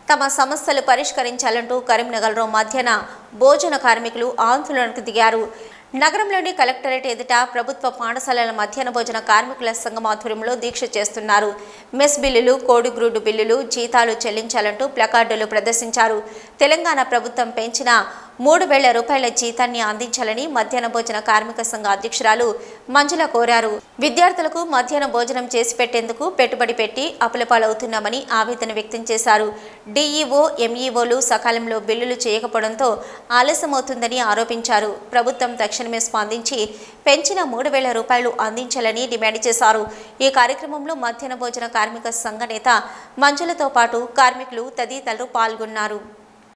తమ సమస్యలు పరిష్కరించాలంటూ కరీంనగర్లో మధ్యాహ్న భోజన కార్మికులు ఆందోళనకు దిగారు నగరంలోని కలెక్టరేట్ ఎదుట ప్రభుత్వ పాఠశాలల మధ్యాహ్న భోజన కార్మికుల సంఘం ఆధ్వర్యంలో దీక్ష చేస్తున్నారు మెస్ బిల్లులు కోడిగ్రూడు బిల్లులు జీతాలు చెల్లించాలంటూ ప్లకార్డులు ప్రదర్శించారు తెలంగాణ ప్రభుత్వం పెంచిన మూడు వేల రూపాయల జీతాన్ని అందించాలని మధ్యాహ్న భోజన కార్మిక సంఘ అధ్యక్షురాలు మంజుల కోరారు విద్యార్థులకు మధ్యాహ్న భోజనం చేసి పెట్టేందుకు పెట్టుబడి పెట్టి అప్పులపాలవుతున్నామని ఆవేదన వ్యక్తం చేశారు డీఈఓ ఎంఈఓలు సకాలంలో బిల్లులు చేయకపోవడంతో ఆలస్యమవుతుందని ఆరోపించారు ప్రభుత్వం తక్షణమే స్పందించి పెంచిన మూడు వేల రూపాయలు అందించాలని డిమాండ్ చేశారు ఈ కార్యక్రమంలో మధ్యాహ్న భోజన కార్మిక సంఘ నేత మంజులతో పాటు కార్మికులు తదితరులు పాల్గొన్నారు